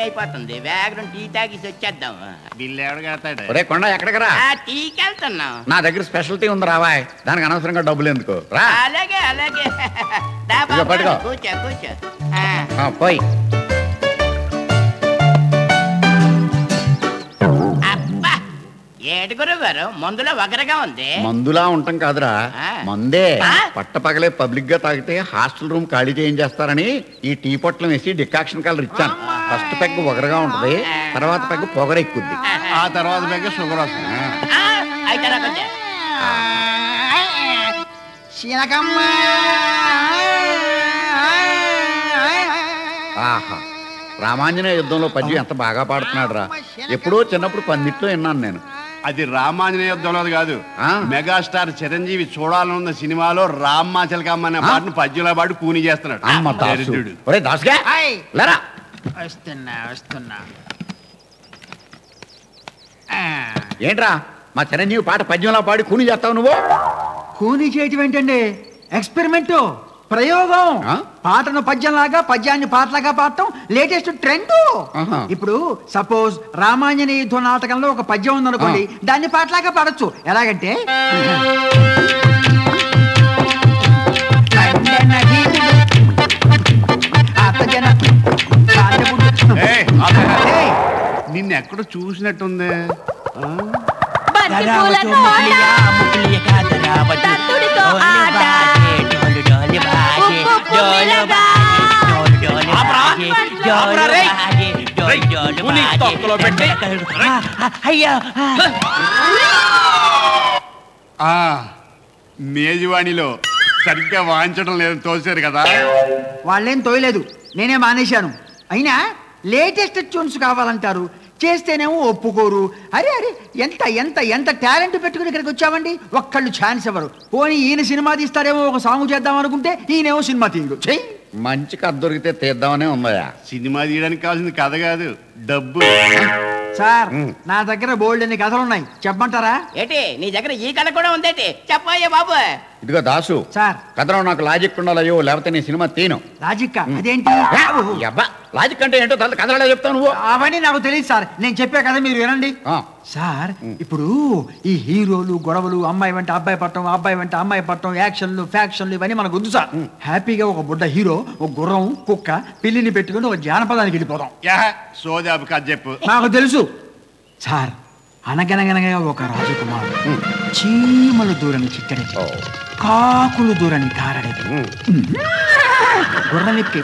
అయిపోతుంది వేగరం టీ తాగేసి వచ్చేద్దాం బిల్లు ఎవడు కడతాడు ఒరే కొండ ఎక్కడికి రా ఆ, టీకి వెళ్తున్నాం నా దగ్గర స్పెషల్టీ ఉంది రావాయ్ దానికి అనవసరంగా డబ్బులు ఎందుకు రా అలాగే అలాగే దా ఇదిగో బాబు, పట్టుకో. కూర్చో కూర్చో ఆ, ఆ, పోయ్ అబ్బా ఏడు గురువు గారు మందులో వగరగా ఉంది మందులా ఉంటాం కాదురా ఆ. మందే ఆ? పట్ట పగలే పబ్లిక్ గా తాగితే హాస్టల్ రూమ్ ఖాళీ చేయించేస్తారని ఈ టీ పొట్లం వేసి డికాక్షన్ కలర్ ఇచ్చాను ఫస్ట్ పెగ్ ఒకరుగా ఉంటది తర్వాత పెగ్ పొగరెక్కుద్ది ఆ తర్వాత దగ్గర షుగర్ వస్తుంది ఆ, అయితే నాకు వచ్చే. ఆహా రామాంజనేయ యుద్ధంలో పద్యం ఎంత బాగా పాడుతున్నాడు రా ఎప్పుడో చిన్నప్పుడు పందిట్లో విన్నాను నేను అది రామాంజనేయ యుద్ధంలో కాదు ఆ. మెగాస్టార్ చిరంజీవి చూడాలనున్న సినిమాలో రామ్మ చిలకమ్మ అనే ఆ. పాటను పద్యంలో పాటు కూని చేస్తున్నాడు అమ్మ దాసు దరిద్రుడు. ఒరే దాసుగా హాయ్. లేరా వస్తున్నా వస్తున్నా ఏంట్రా మా చిరంజీవి పాట పద్యంలో పాడి కూని చేస్తావు నువ్వు కూని చేయటం ఏంటండి ఎక్స్పెరిమెంట్ ప్రయోగం ఆ? పాటను పద్యంలాగా పద్యాన్ని పాటలాగా పాడటం లేటెస్ట్ ట్రెండ్ ఆహా. ఇప్పుడు సపోజ్ రామాంజనేయ యుద్ధ నాటకంలో ఒక పద్యం ఉందనుకోండి దాన్ని పాటలాగా పాడొచ్చు ఎలాగంటే పండెన గీతుడు, అతజన కాండముడు. ఏయ్, ఆపరా. ఏయ్, నిన్ను ఎక్కడో చూసినట్టుంది ఆ? బంతి పూల తోట దత్తుడితో ఆట ఉప్పు కుమ్మిరగా అయ్యో ఆ మేజువాణిలో సరిగ్గా వాయించడం లేదని తోసారు కదా వాళ్ళేం తోయలేదు నేనే మానేశాను అయినా లేటెస్ట్ ట్యూన్స్ కావాలంటారు చేస్తేనేమో ఒప్పుకోరు అరే అరే ఎంత ఎంత ఎంత టాలెంట్ పెట్టుకుని ఇక్కడికి వచ్చామండి ఒక్కళ్ళు ఛాన్స్ ఇవ్వరు పోనీ ఈయన సినిమా తీస్తారేమో ఒక సాంగ్ చేద్దాం అనుకుంటే ఈయనేమో సినిమా తీయడు చెయ్యి మంచి కథ దొరికితే తీద్దామనే ఉందయా సినిమా తీయడానికి కావాల్సింది కథ కాదు డబ్బు సార్ నా దగ్గర బోల్డ్ అన్ని కథలు ఉన్నాయి చెప్పమంటారా ఏంటి నీ దగ్గర ఈ కళ కూడా ఉందేటి చెప్పయ్యా బాబు ఇదిగో దాసు సార్ కథలో నాకు లాజిక్ ఉండాలయ్యో లేకపోతే నీ సినిమా తీను లాజిక్ అదేంటి ఈ అబ్బా లాజిక్ అంటే ఏంటో తల కథలో చెప్తావు నువ్వు అవన్నీ నాకు తెలియదు సార్ నేను చెప్పే కదా మీరు వినండి ఆ, సార్ ఇప్పుడు ఈ హీరోలు గొడవలు అమ్మాయి వెంట అబ్బాయి పట్టడం అబ్బాయి వెంట అమ్మాయి పట్టడం యాక్షన్లు ఫ్యాక్షన్లు ఇవన్నీ మనకు వద్దు సార్ హ్యాపీగా ఒక బుడ్డ హీరో ఒక గుర్రం కుక్క పిల్లిని పెట్టుకుని ఒక జానపదానికి వెళ్ళిపోదాం యా సోదాబు కథ చెప్పు నాకు తెలుసు సార్ అనగనగనగా ఒక రాజకుమారుడు చీమలు దూరని చిట్టడి ఓ, కాకులు దూరని కారడి గుర్రం ఎక్కి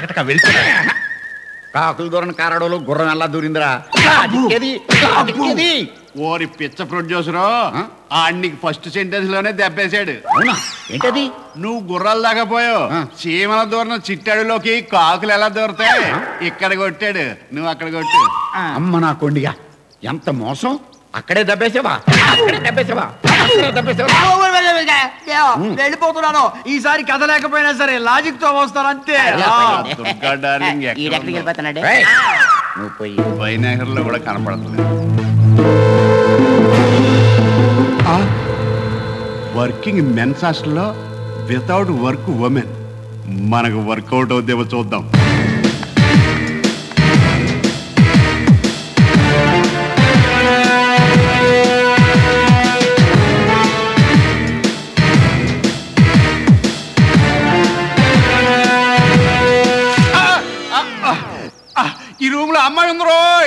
కాకులు దూరని కారడోలు గుర్రం ఎలా దూరిందిరా లాజిక్ ఏది? లాజిక్ ఏది? ఓరి పిచ్చ ప్రొడ్యూసరు ఆ? ఆడికి ఫస్ట్ సెంటెన్స్ లోనే దెబ్బేశాడు అవునా ఏంటది నువ్వు గుర్రాలు దాకపోయావు ఆ. చీమల దూరం చిట్టాడులోకి కాకులు ఎలా దూరతాయి ఇక్కడ కొట్టాడు నువ్వు అక్కడ కొట్టు అమ్మ నా కొండిగా ఎంత మోసం అక్కడే దెబ్బేసావా అక్కడే దెబ్బేసావా అక్కడే దెబ్బేసావా వెళ్ళిపోతున్నాను ఈసారి కథ లేకపోయినా సరే లాజిక్ తో వస్తాను అంతే ఆ, దుర్గా డార్లింగ్ ఎక్కడ ఈడెక్కడికి ఉందో? వెళ్ళిపోతున్నాడు రేయ్, నువ్వు పోయి వైనాగర్ లో కూడా కనపడుతుంది వర్కింగ్ మెన్స్ హాస్టల్లో వితౌట్ వర్క్ ఉమెన్ మనకు వర్కౌట్ అవుతామో చూద్దాం ఆ, ఆ, ఆ, ఆ, ఈ రూమ్ లో అమ్మాయి ఉంది రోయ్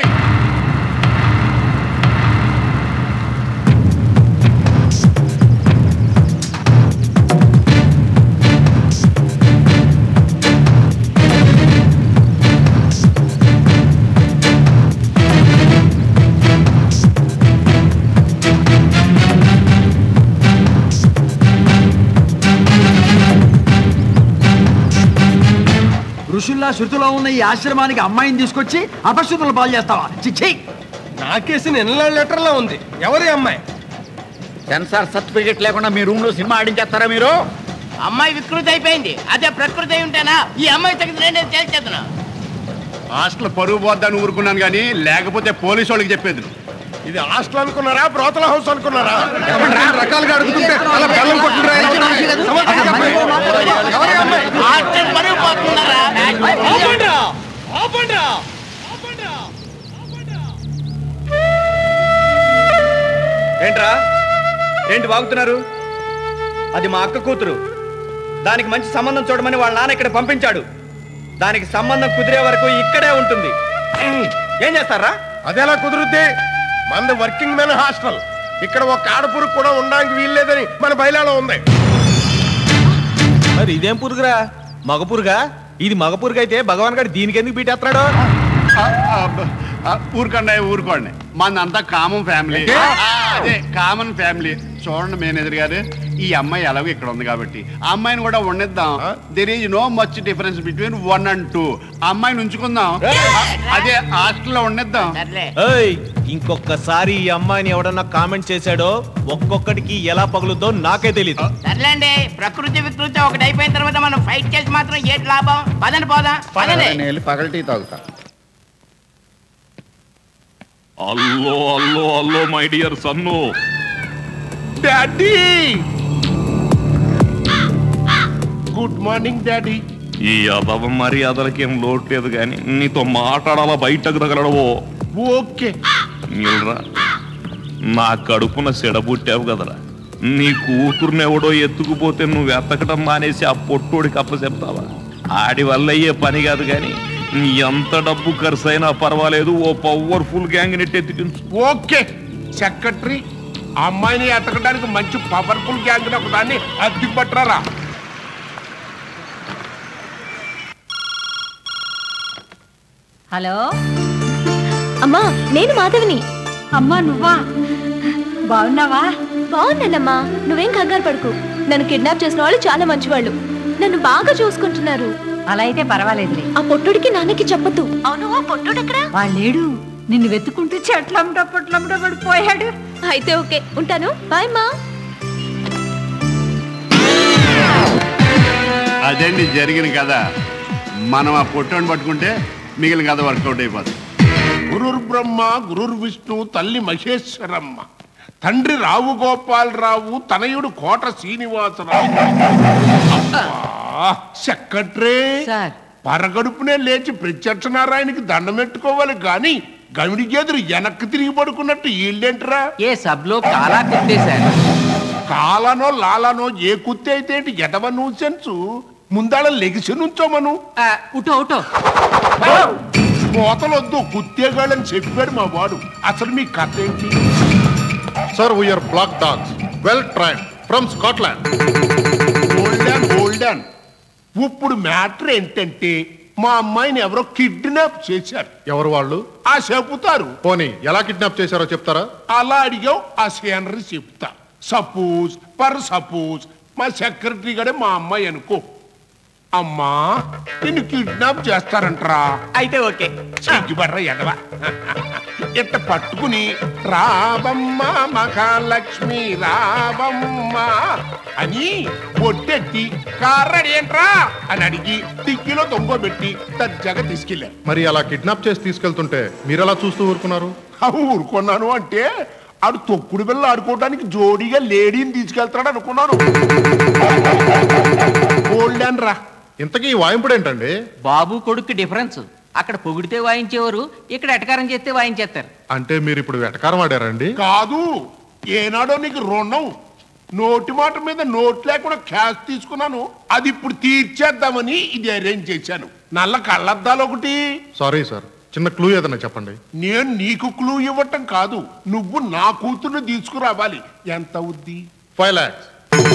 ఋషుల్లా శృతిలో ఉన్న ఈ ఆశ్రమానికి అమ్మాయిని తీసుకొచ్చి అపశృతులు పాలు చేస్తావా చిచ్చి నాకేసి నిన్న లెటర్లో ఉంది ఎవరి అమ్మాయి సెన్సార్ సర్టిఫికేట్ లేకుండా మీ రూమ్ లో సినిమా ఆడించేస్తారా మీరు అమ్మాయి వికృతి అయిపోయింది అదే ప్రకృతి అయి ఉంటేనా ఈ అమ్మాయి తగ్గింది నేను తేల్చేద్దును హాస్టల్ పరుగు పోద్దని ఊరుకున్నాను కానీ లేకపోతే పోలీసు వాళ్ళకి చెప్పేది ఇది హాస్టల్ అనుకున్నారా బ్రోతల హౌస్ అనుకున్నారా రకాలుగా అడుగుతుంటే అలా బెల్లం కొట్టినరా ఎలా ఉన్నారు? సమాధానం చెప్పండి. ఎవరి అమ్మాయి హాస్టల్ పరుగు పోతున్నారా ఆపండ్రా! ఆపండ్రా! ఆపండ్రా! ఏంట్రా ఏంటి వాగుతున్నారు అది మా అక్క కూతురు దానికి మంచి సంబంధం చూడమని వాళ్ళ నాన్న ఇక్కడ పంపించాడు దానికి సంబంధం కుదిరే వరకు ఇక్కడే ఉంటుంది ఏం చేస్తారా అదెలా కుదురుద్ది మనది వర్కింగ్ మెన్ హాస్టల్ ఇక్కడ ఒక ఆడపురుగు కూడా ఉండడానికి వీల్లేదని మన బయలాలో ఉంది మరి ఇదేం పురుగురా మగ పురుగా ఇది మగ పురుగు అయితే భగవాన్ గారు దీనికి ఎందుకు బీటేస్తున్నాడు ఆ, ఆ, బ- ఆ, ఊరుకోండి ఊరుకోండి మందంతా కామన్ ఫ్యామిలీ ఆ, అదే కామన్ ఫ్యామిలీ చూడండి మేనేజర్ గారు ఈ అమ్మాయి ఎలాగో ఇక్కడ ఉంది కాబట్టి ఆ అమ్మాయిని కూడా వండిద్దాం there is no much difference between one and two అమ్మాయిని ఉంచుకుందాం ఆ, అదే హాస్టల్లో వండిద్దాం సర్లే ఏయ్ ఇంకొకసారి ఈ అమ్మాయిని ఎవడన్నా కామెంట్ చేశాడో ఒక్కొక్కడికి ఎలా పగులుద్దో నాకే తెలీదు సర్లేండి ప్రకృతి వికృతి ఒకటి అయిపోయిన తర్వాత మనం ఫైట్ చేసి మాత్రం ఏంటి లాభం పదండి పోదాం పదండి నేను వెళ్ళి పగల టీ తాగుతా hello hello hello my dear son daddy good morning daddy ఈ అదవ మర్యాదలకేం లోటు లేదు కానీ నీతో మాట్లాడాలా బయటకు తగలడవో ఓకే నిల్రా నా కడుపున సెడబుట్టావు కదరా నీ కూతుర్నెవడో ఎత్తుకుపోతే నువ్వు ఎత్తకటం మానేసి ఆ పొట్టోడికి అప్పచెప్తావా ఆడి వల్ల అయ్యే పని కాదు కానీ నీ ఎంత డబ్బు ఖర్చు అయినా పర్వాలేదు ఓ పవర్ఫుల్ గ్యాంగ్ నెట్ ఎత్తికించు ఓకే సెక్రటరీ ఆ అమ్మాయిని ఎతకడానికి మంచి పవర్ఫుల్ గ్యాంగ్ ఒక దాన్ని అద్దెకు పట్టరారా హలో అమ్మా నేను మాధవిని అమ్మా నువ్వా బాగున్నావా బాగున్నానమ్మా నువ్వేం కంగారు పడుకు నన్ను కిడ్నాప్ చేసిన వాళ్ళు చాలా మంచివాళ్ళు నన్ను బాగా చూసుకుంటున్నారు అలా అయితే పర్వాలేదులే ఆ పొట్టుడికి నాన్నకి చెప్పొద్దు అవును ఆ పొట్టుడు ఎక్కడా వాళ్ళేడు నిన్ను వెతుకుంటూ చెట్లమ్మట పొట్లమ్మట పడిపోయాడు అయితే ఓకే ఉంటాను బాయ్ మా అదండి జరిగిన కదా మనం ఆ పొట్టోని పట్టుకుంటే మిగిలిన కథ వర్కౌట్ అయిపోతుంది గురుర్ బ్రహ్మ గురుర్ విష్ణు తల్లి మహేశ్వరమ్మ తండ్రి రావు గోపాలరావు తనయుడు కోట శ్రీనివాసరావు అబ్బా, సెక్రటరీ సార్. పరగడుపునే లేచి ప్రత్యక్ష నారాయణకి దండం పెట్టుకోవాలి గాని గమిడి గేదెలు వెనక్కి తిరిగి పడుకున్నట్టు ఈళ్ళేంట్రా ఏ సబ్లో కాలా కుట్టేశారు కాలనో లాలనో ఏ కుత్తి అయితే ఏంటి ఎటవ నూసెన్సు ముందాళ లెగిసి నుంచోమను ఉటో ఉటో కోతలొద్దు కుత్తేగాళ్ళని చెప్పాడు మా వాడు అసలు మీ కథ ఏంటి Sir, we are black dogs, well trained, from Scotland. ఓల్డన్ ఓల్డన్ ఇప్పుడు మ్యాటర్ ఏంటంటే మా అమ్మాయిని ఎవరో కిడ్నాప్ చేశారు ఎవరు వాళ్ళు ఆ చెబుతారు పోనీ ఎలా కిడ్నాప్ చేశారో చెప్తారా అలా అడిగావు ఆ సీనరీ చెప్తా సపోజ్ పర్ సపోజ్ మా సెక్రటరీ గడే మా అమ్మాయి అనుకో అమ్మా నిన్ను కిడ్నాప్ చేస్తారంటరా అయితే ఓకే సిగ్గుపడ్రా ఎడవ ఇట్ట పట్టుకుని రావమ్మ మహాలక్ష్మి రావమ్మ అని పొట్టెట్టి కార్రడి ఏంట్రా అని అడిగి టిక్కీలో దొంగబెట్టి దర్జాగా తీసుకెళ్ళారు మరి అలా కిడ్నాప్ చేసి తీసుకెళ్తుంటే మీరు ఎలా చూస్తూ ఊరుకున్నారు అవి ఊరుకున్నాను అంటే ఆడు తొక్కుడు బిల్ల ఆడుకోవడానికి జోడీగా లేడీని తీసుకెళ్తాడు అనుకున్నాను గోల్డెన్ రా ఇంతకీ ఈ వాయింపుడు ఏంటండి బాబు కొడుకు డిఫరెన్స్ అక్కడ పొగిడితే వాయించేవారు ఇక్కడ ఎటకారం చేస్తే వాయించేస్తారు అంటే మీరు ఇప్పుడు వెటకారం ఆడారండి కాదు ఏనాడో నీకు రుణం నోటి మాట మీద నోట్ లేకుండా క్యాష్ తీసుకున్నాను అది ఇప్పుడు తీర్చేద్దామని ఇది అరేంజ్ చేశాను నల్ల కళ్ళద్దాలు ఒకటి సారీ సార్ చిన్న క్లూ ఏదైనా చెప్పండి నేను నీకు క్లూ ఇవ్వటం కాదు నువ్వు నా కూతుర్ని తీసుకురావాలి ఎంత అవుద్ది ఫైవ్ ల్యాక్స్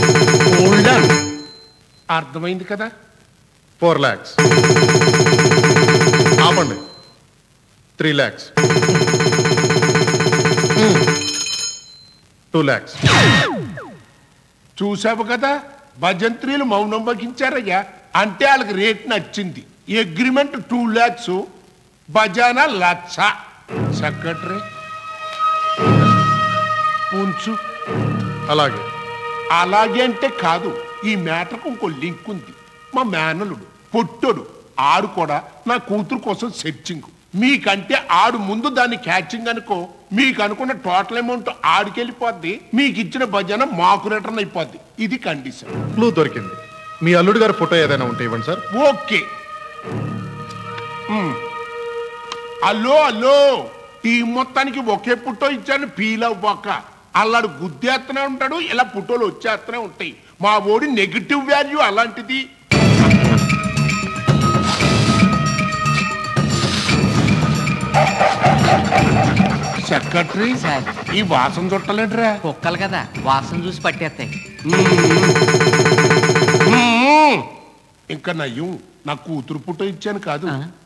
అర్థమైంది కదా ఫోర్ ల్యాక్స్ ఆపండి త్రీ ల్యాక్స్ టూ ల్యాక్స్ చూసావు కదా భజంత్రీలు మౌనం వహించారయ్యా అంటే వాళ్ళకి రేట్ నచ్చింది అగ్రిమెంట్ టూ ల్యాక్స్ బజానా లక్ష సెక్రటరీ ఉంచు అలాగే అలాగే అంటే కాదు ఈ మ్యాటర్కు ఇంకో లింక్ ఉంది మా మేనలుడు పొట్టోడు ఆడు కూడా నా కూతురు కోసం సెర్చింగ్ మీకంటే ఆడు ముందు దాన్ని క్యాచింగ్ అనుకో మీకు అనుకున్న టోటల్ అమౌంట్ ఆడికెళ్ళిపోద్ది మీకు ఇచ్చిన భజన మాకు రిటర్న్ అయిపోద్ది ఇది కండిషన్ క్లూ దొరికింది మీ అల్లుడు గారి ఫోటో ఏదైనా ఉంటే ఇవ్వండి సార్ ఓకే మ్. అల్లో అల్లో టీం మొత్తానికి ఒకే పుట్టో ఇచ్చాను ఫీల్ అవ్వక అల్లాడు గుద్దేస్తూనే ఉంటాడు ఇలా పుట్టోలు వచ్చేస్తూనే ఉంటాయి మా ఓడి నెగిటివ్ వాల్యూ అలాంటిది సెక్రటరీ ఈ వాసన చుట్టలేదురా కుక్కలు కదా వాసన చూసి పట్టేస్తాయి మ్మ్. ఇంకా నయ్యం నా కూతురు పుట్ట ఇచ్చాను కాదు